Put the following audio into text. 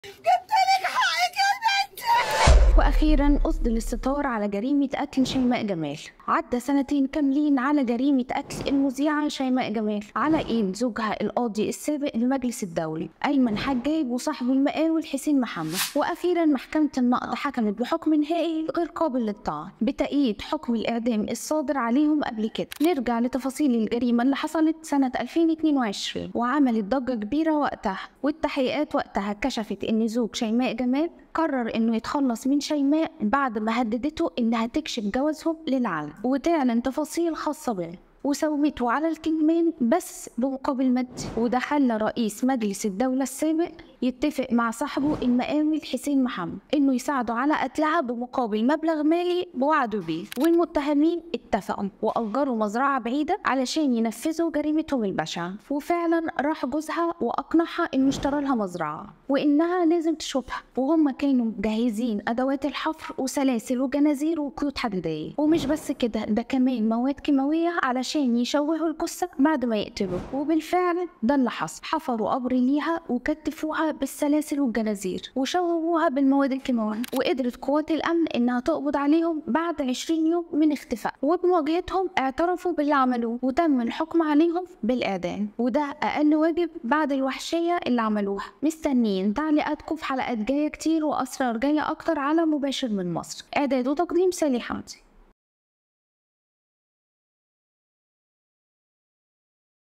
جبتلك حقك يا بنت واخيرا اصدر الستار على جريمه قتل شيماء جمال عدى سنتين كاملين على جريمه قتل المذيعه شيماء جمال على ايد زوجها القاضي السابق للمجلس الدولي ايمن حجاج وصاحب المقاول حسين محمد واخيرا محكمه النقض حكمت بحكم نهائي غير قابل للطعن بتأييد حكم الاعدام الصادر عليهم قبل كده نرجع لتفاصيل الجريمه اللي حصلت سنه 2022 وعملت ضجه كبيره وقتها والتحقيقات وقتها كشفت ان زوج شيماء جمال قرر انه يتخلص من شيماء بعد ما هددته انها تكشف جوازهم للعالم وتعلن تفاصيل خاصة به وسومته على الكتمان بس بمقابل مادي وده خلى رئيس مجلس الدولة السابق يتفق مع صاحبه المقاول حسين محمد انه يساعده على قتلها بمقابل مبلغ مالي بوعده بيه والمتهمين اتفقوا واجروا مزرعه بعيده علشان ينفذوا جريمتهم البشعه وفعلا راح جوزها واقنعها انه اشترى لها مزرعه وانها لازم تشوفها وهم كانوا مجهزين ادوات الحفر وسلاسل وجنازير وقيود حديديه ومش بس كده ده كمان مواد كيماويه علشان يشوهوا الجثه بعد ما يقتلوا وبالفعل ده اللي حصل حفروا قبر ليها وكتفوها بالسلاسل والجنازير وشوهوها بالمواد الكيماويه وقدرت قوات الامن انها تقبض عليهم بعد 20 يوم من اختفاء وبمواجهتهم اعترفوا باللي عملوه وتم الحكم عليهم بالاعدام وده اقل واجب بعد الوحشيه اللي عملوها مستنيين تعليقاتكم في حلقات جايه كتير واسرار جايه اكتر على مباشر من مصر اعداد وتقديم سالي حمدي